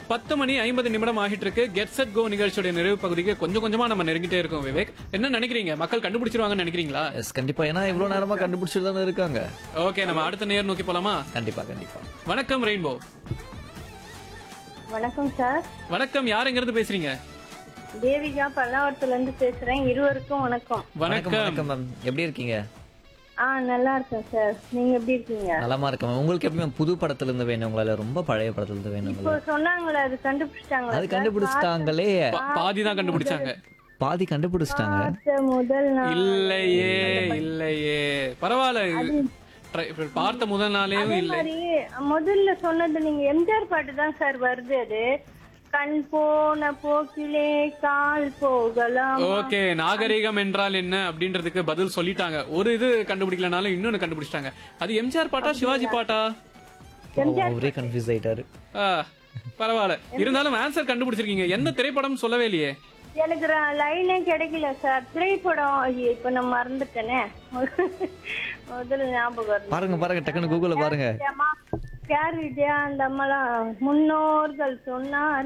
பத்து மணி ஐம்பது நிமிடம் ஆகிட்டு இருக்கு கெட் செட் கோ நிகழ்ச்சியோட நிறைவு பகுதிக்கு கொஞ்சம் கொஞ்சமா நம்ம நெருங்கிட்டே இருக்கோம் விவேக் என்ன நினைக்கிறீங்க மக்கள் கண்டுபிடிச்சிருவாங்கன்னு நினைக்கிறீங்களா எஸ் கண்டிப்பா ஏன்னா இவ்வளவு நேரமா கண்டுபிடிச்சிட்டு தானே இருக்காங்க ஓகே நம்ம அடுத்த நேர் நோக்கி போலாமா கண்டிப்பா கண்டிப்பா வணக்கம் ரெயின்போ வணக்கம் சார் வணக்கம் யாருங்கிறது பேசுறீங்க தேவிகா பல்லாவரத்துல இருந்து பேசுறேன் இருவருக்கும் வணக்கம் வணக்கம் வணக்கம் வணக்கம் மேம் எப்படி இருக்கீங்க ஆ நல்லா இருக்கேன் சார் நீங்க எப்படி இருக்கீங்க நலமா இருக்கேன் மேம் உங்களுக்கு எப்படி மேம் புது படத்துல இருந்து வேணும் உங்களால ரொம்ப பழைய படத்துல இருந்து வேணும் இப்போ உங்களால சொன்னாங்களே அது கண்டுபிடிச்சிட்டாங்களா அது கண்டுபிடிச்சிட்டாங்களே பா- பாதி தான் கண்டுபிடிச்சாங்க பாதி கண்டுபிடிச்சிட்டாங்க பார்த்த முதல் நாள் இல்லையே இல்லையே பரவாயில்ல Try- பார்த்த முதல் நாளேயும் இல்லை மாதிரி முதல்ல சொன்னது நீங்க எம்ஜிஆர் பாட்டு தான் சார் வருது அது கண் போன போக்கிலே கால் போகலாம் ஓகே நாகரிகம் என்றால் என்ன அப்படின்றதுக்கு பதில் சொல்லிட்டாங்க ஒரு இது கண்டுபிடிக்கலனாலும் இன்னொன்னு கண்டுபிடிச்சிட்டாங்க அது எம்ஜிஆர் பாட்டா சிவாஜி பாட்டா ஒரே கன்ஃபியூஸ் ஆயிட்டாரு ஆ, பரவாயில்ல இருந்தாலும் ஆன்சர் கண்டுபிடிச்சிருக்கீங்க என்ன திரைப்படம் சொல்லவே இல்லையே எனக்கு லைனே கிடைக்கல சார் திரைப்படம் ஐயோ, இப்ப நான் மறந்துட்டேனே முதல்ல ஞாபகம் வருது பாருங்க பாருங்க டக்குன்னு கூகுள்ல பாருங்க கேர் விஜயா அந்த அம்மாலாம் முன்னோர்கள் சொன்னார்